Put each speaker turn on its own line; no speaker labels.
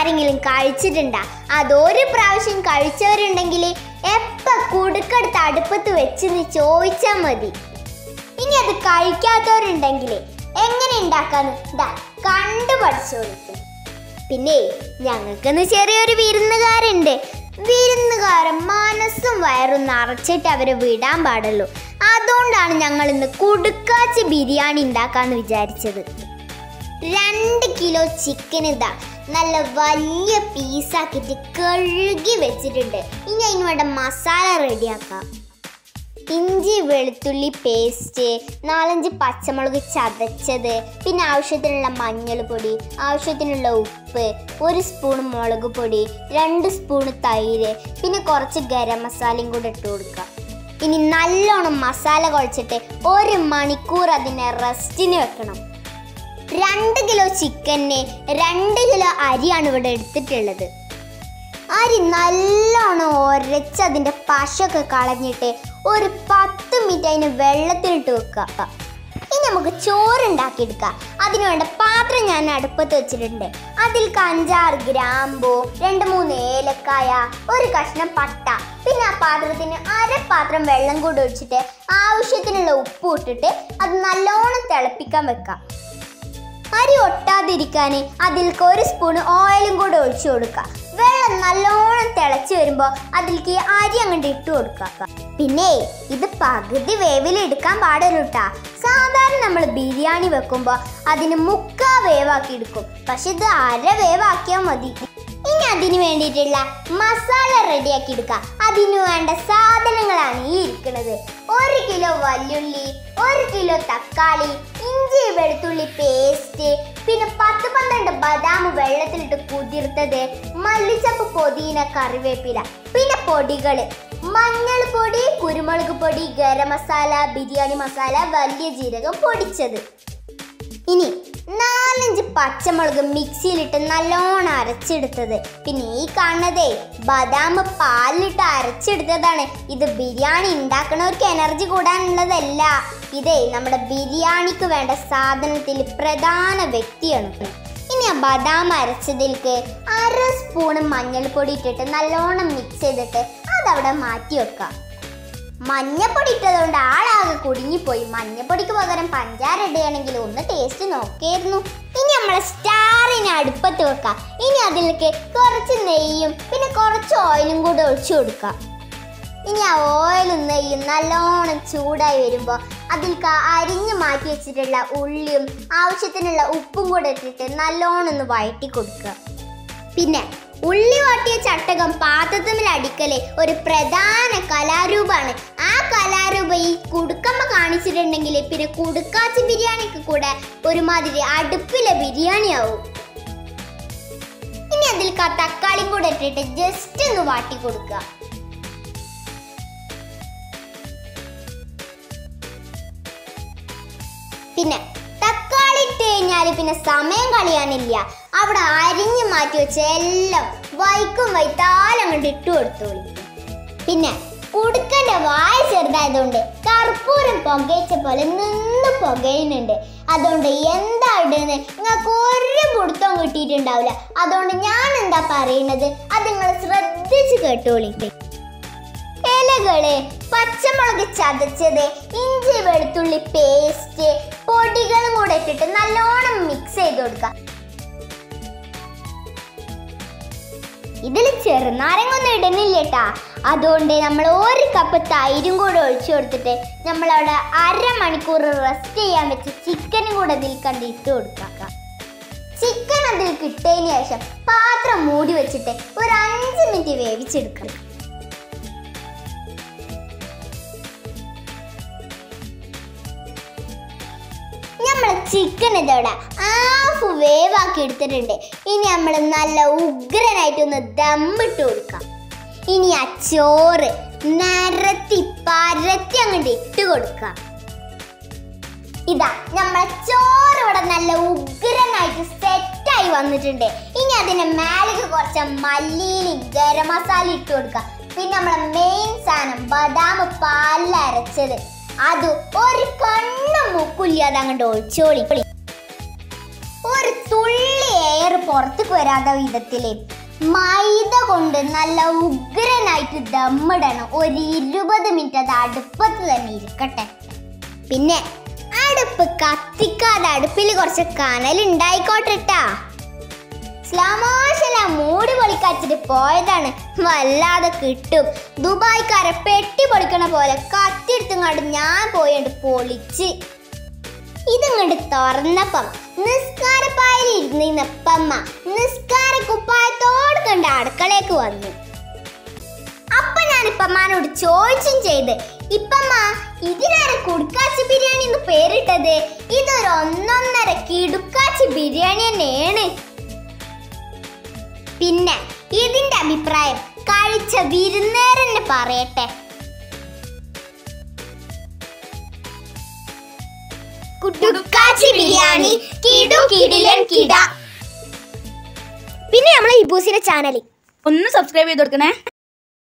ആരെങ്കിലും കഴിച്ചിട്ടുണ്ടാ അതൊരു പ്രാവശ്യം കഴിച്ചവരുണ്ടെങ്കിൽ എപ്പ കുടുക്കെടുത്ത് അടുപ്പത്ത് വെച്ചെന്ന് ചോദിച്ചാൽ മതി ഇനി അത് കഴിക്കാത്തവരുണ്ടെങ്കിൽ എങ്ങനെ ഉണ്ടാക്കാന്ന് ഇതാ കണ്ടു പഠിച്ചോളിക്കും പിന്നെ ഞങ്ങൾക്കിന്ന് ചെറിയൊരു വിരുന്നുകാരുണ്ട് വിരുന്നുകാരൻ മനസ്സും വയറും നിറച്ചിട്ട് അവരെ വിടാൻ പാടുള്ളൂ അതുകൊണ്ടാണ് ഞങ്ങൾ ഇന്ന് കുടുക്കാച്ചി ബിരിയാണി ഉണ്ടാക്കാന്ന് വിചാരിച്ചത് രണ്ട് കിലോ ചിക്കൻ ഇതാ നല്ല വലിയ പീസാക്കിയിട്ട് കഴുകി വെച്ചിട്ടുണ്ട് ഇനി അതിന് വേണ്ട മസാല റെഡിയാക്കാം ഇഞ്ചി വെളുത്തുള്ളി പേസ്റ്റ് നാലഞ്ച് പച്ചമുളക് ചതച്ചത് പിന്നെ ആവശ്യത്തിനുള്ള മഞ്ഞൾ പൊടി ആവശ്യത്തിനുള്ള ഉപ്പ് ഒരു സ്പൂൺ മുളക് പൊടി രണ്ട് സ്പൂൺ തൈര് പിന്നെ കുറച്ച് ഗരം മസാലയും കൂടെ ഇട്ട് കൊടുക്കുക ഇനി നല്ലോണം മസാല കുഴച്ചിട്ട് ഒരു മണിക്കൂർ അതിനെ റെസ്റ്റിന് വെക്കണം രണ്ട് കിലോ ചിക്കന് രണ്ട് കിലോ അരിയാണ് ഇവിടെ എടുത്തിട്ടുള്ളത് അരി നല്ലോണം ഉരച്ച് അതിൻ്റെ പശയൊക്കെ കളഞ്ഞിട്ട് ഒരു പത്ത് മിനിറ്റ് അതിന് വെള്ളത്തിലിട്ട് വെക്കുക ഇനി നമുക്ക് ചോറുണ്ടാക്കിയെടുക്കാം അതിന് വേണ്ട പാത്രം ഞാൻ അടുപ്പത്ത് വെച്ചിട്ടുണ്ട് അതിൽ അഞ്ചാറ് ഗ്രാമ്പു രണ്ട് മൂന്ന് ഏലക്കായ ഒരു കഷ്ണം പട്ട പിന്നെ ആ പാത്രത്തിന് അര പാത്രം വെള്ളം കൂടി ഒഴിച്ചിട്ട് ആവശ്യത്തിനുള്ള ഉപ്പ് ഇട്ടിട്ട് അത് നല്ലോണം തിളപ്പിക്കാൻ വെക്കാം അരി ഒട്ടാതിരിക്കാൻ അതിലേക്ക് ഒരു സ്പൂൺ ഓയിലും കൂടെ ഒഴിച്ചു കൊടുക്കുക വെള്ളം നല്ലോണം തിളച്ച് വരുമ്പോൾ അതിലേക്ക് അരി അങ്ങോട്ട് ഇട്ട് കൊടുക്കുക പിന്നെ ഇത് പകുതി വേവിലെടുക്കാൻ പാടില്ല കേട്ടാ സാധാരണ നമ്മൾ ബിരിയാണി വെക്കുമ്പോൾ അതിന് മുക്കാ വേവാക്കി എടുക്കും പക്ഷെ ഇത് അര വേവാക്കിയാൽ മതി ഇനി അതിന് വേണ്ടിയിട്ടുള്ള മസാല റെഡിയാക്കി എടുക്കുക അതിന് വേണ്ട സാധനങ്ങളാണ് ഈ ഇരിക്കുന്നത് ഒരു കിലോ വല്യുള്ളി ഒരു കിലോ തക്കാളി ഇഞ്ചി വെളുത്തുള്ളി പേസ്റ്റ് പിന്നെ പത്ത് പന്ത്രണ്ട് ബദാം വെള്ളത്തിലിട്ട് കുതിർത്തത് മല്ലിച്ചപ്പ് പൊതിന കറിവേപ്പില പിന്നെ പൊടികൾ മഞ്ഞൾ പൊടി കുരുമുളക് പൊടി ഗരം മസാല ബിരിയാണി മസാല വലിയ ജീരകം പൊടിച്ചത് ഇനി നാലഞ്ച് പച്ചമുളക് മിക്സിയിലിട്ട് നല്ലോണം അരച്ചെടുത്തത് പിന്നെ ഈ കാണുന്നതേ ബദാം പാലിലിട്ട് അരച്ചെടുത്തതാണ് ഇത് ബിരിയാണി ഉണ്ടാക്കണവർക്ക് എനർജി കൂടാനുള്ളതല്ല ഇതേ നമ്മുടെ ബിരിയാണിക്ക് വേണ്ട സാധനത്തിൽ പ്രധാന വ്യക്തിയാണ് ഇനി ആ ബദാം അരച്ചതിലേക്ക് അര സ്പൂൺ മഞ്ഞൾപ്പൊടി ഇട്ടിട്ട് നല്ലോണം മിക്സ് ചെയ്തിട്ട് അതവിടെ മാറ്റി വെക്കാം മഞ്ഞപ്പൊടി ഇട്ടതുകൊണ്ട് ആളാകെ കുടുങ്ങിപ്പോയി മഞ്ഞപ്പൊടിക്ക് പകരം പഞ്ചാര ഇടുകയാണെങ്കിൽ ഒന്ന് ടേസ്റ്റ് നോക്കിയായിരുന്നു ഇനി നമ്മളെ സ്റ്റാറിനെ അടുപ്പത്ത് വെക്കാം ഇനി അതിലേക്ക് കുറച്ച് നെയ്യും പിന്നെ കുറച്ച് ഓയിലും കൂടെ ഒഴിച്ചു കൊടുക്കാം ഇനി ആ ഓയിലും നെയ്യും നല്ലോണം ചൂടായി വരുമ്പോൾ അതിലേക്ക് ആ അരിഞ്ഞ് മാറ്റി വെച്ചിട്ടുള്ള ഉള്ളിയും ആവശ്യത്തിനുള്ള ഉപ്പും കൂടെ ഇട്ടിട്ട് നല്ലോണം ഒന്ന് വഴറ്റി കൊടുക്കുക പിന്നെ ഉള്ളി വാട്ടിയ ചട്ടകം പാത്രത്തിൽ അടിക്കല് ഒരു പ്രധാന കലാരൂപമാണ് ആ കലാരൂപ ഈ കുടുക്കമ്മ കാണിച്ചിട്ടുണ്ടെങ്കിൽ പിന്നെ കുടുക്കാച്ചി ബിരിയാണിക്ക് കൂടെ ഒരുമാതിരി അടുപ്പിലെ ബിരിയാണി ആവും ഇനി അതിൽ ക- തക്കാളിയും കൂടെ ഇട്ടിട്ട് ജസ്റ്റ് ഒന്ന് വാട്ടി കൊടുക്കുക പിന്നെ തക്കാളി ഇട്ട് കഴിഞ്ഞാൽ പിന്നെ സമയം കളയാനില്ല അവിടെ അരിഞ്ഞു മാറ്റി വെച്ച എല്ലാം വൈക്കും വൈത്താലും അങ്ങോട്ട് ഇട്ട് കൊടുത്തോളി പിന്നെ കുടുക്കന്റെ വായ ചെറുതായതുകൊണ്ട് കർപ്പൂരം പുകയിച്ച പോലെ നിന്ന് പുകയുന്നുണ്ട് അതുകൊണ്ട് എന്താ ഇടുന്നത് നിങ്ങൾക്ക് ഒരു പിടുത്തവും കിട്ടിയിട്ടുണ്ടാവില്ല അതുകൊണ്ട് ഞാൻ എന്താ പറയുന്നത് അത് നിങ്ങൾ ശ്രദ്ധിച്ച് കേട്ടോളി ഇലകള് പച്ചമുളക് ചതച്ചത് ഇഞ്ചി വെളുത്തുള്ളി പേസ്റ്റ് പൊടികളും കൂടെ ഇട്ടിട്ട് നല്ലോണം മിക്സ് ചെയ്ത് കൊടുക്കുക ഇതിൽ ചെറുനാരങ്ങൊന്നും ഇടുന്നില്ല കേട്ടാ അതുകൊണ്ട് നമ്മൾ ഒരു കപ്പ് തൈരും കൂടെ ഒഴിച്ചു കൊടുത്തിട്ട് നമ്മളവിടെ അരമണിക്കൂർ റെസ്റ്റ് ചെയ്യാൻ വെച്ച് ചിക്കനും കൂടെ അതിൽ കണ്ട് ഇട്ട് കൊടുക്കാം ചിക്കൻ അതിൽ കിട്ടിയതിന് ശേഷം പാത്രം മൂടി വെച്ചിട്ട് ഒരു അഞ്ച് മിനിറ്റ് വേവിച്ചെടുക്കണം നമ്മൾ ചിക്കൻ ഇതോടെ ഹാഫ് വേവാക്കി എടുത്തിട്ടുണ്ട് ഇനി നമ്മൾ നല്ല ഉഗ്രനായിട്ടൊന്ന് ദമ്മിട്ട് കൊടുക്കാം ഇനി ആ ചോറ് നിരത്തി പരത്തി അങ്ങോട്ട് ഇട്ട് കൊടുക്കാം ഇതാ നമ്മളെ ചോറ് ഇവിടെ നല്ല ഉഗ്രനായിട്ട് സെറ്റായി വന്നിട്ടുണ്ട് ഇനി അതിന്റെ മേലേക്ക് കുറച്ച് മല്ലിയിലും ഗരം മസാല ഇട്ട് കൊടുക്കാം പിന്നെ നമ്മളെ മെയിൻ സാധനം ബദാം പാലിൽ അരച്ചത് അത് ഒരു കണ്ണ മുക്കില്ലാതെ അങ്ങോട്ട് ഒഴിച്ചോളി ഒരു തുള്ളി എയർ പുറത്തേക്ക് വരാത്ത വിധത്തില് മൈദ കൊണ്ട് നല്ല ഉഗ്രനായിട്ട് ദമ്മിടണം ഒരു ഇരുപത് മിനിറ്റ് അത് അടുപ്പത്ത് തന്നെ ഇരിക്കട്ടെ പിന്നെ അടുപ്പ് കത്തിക്കാതെ അടുപ്പിൽ കുറച്ച് കനൽ ഉണ്ടായിക്കോട്ടെട്ടാ സ്ലാമാശല മൂടി പൊളിക്കാച്ചിട്ട് പോയതാണ് വല്ലാതെ കിട്ടും ദുബായ്ക്കാരെ പെട്ടി പൊളിക്കണ പോലെ കത്തിയെടുത്തങ്ങാണ്ട് ഞാൻ പോയിട്ട് പൊളിച്ച് ഇതിങ്ങോട്ട് തുറന്നപ്പം നിസ്കാരപ്പായിൽ ഇരുന്നിപ്പമ്മ നിസ്കാര കുപ്പായത്തോട് കണ്ട് അടുക്കളയ്ക്ക് വന്നു അപ്പൊ ഞാൻ ഇപ്പമ്മാനോട് ചോദിച്ചും ചെയ്ത് ഇപ്പമ്മ ഇതിനാരെ കുടുക്കാച്ചി ബിരിയാണി എന്ന് പേരിട്ടത് ഇതൊരു ഒന്നൊന്നര കിടുക്കാച്ചി ബിരിയാണി തന്നെയാണ് പിന്നെ ഇതിന്റെ അഭിപ്രായം കഴിച്ച വിരുന്നേരന്നെ പറയട്ടെ കുടുക്കാച്ചി ബിരിയാണി കിടു കിടിലൻ കിട പിന്നെ നമ്മളെ ഇബൂസിന്റെ ചാനൽ
ഒന്ന് സബ്സ്ക്രൈബ് ചെയ്ത് കൊടുക്കണേ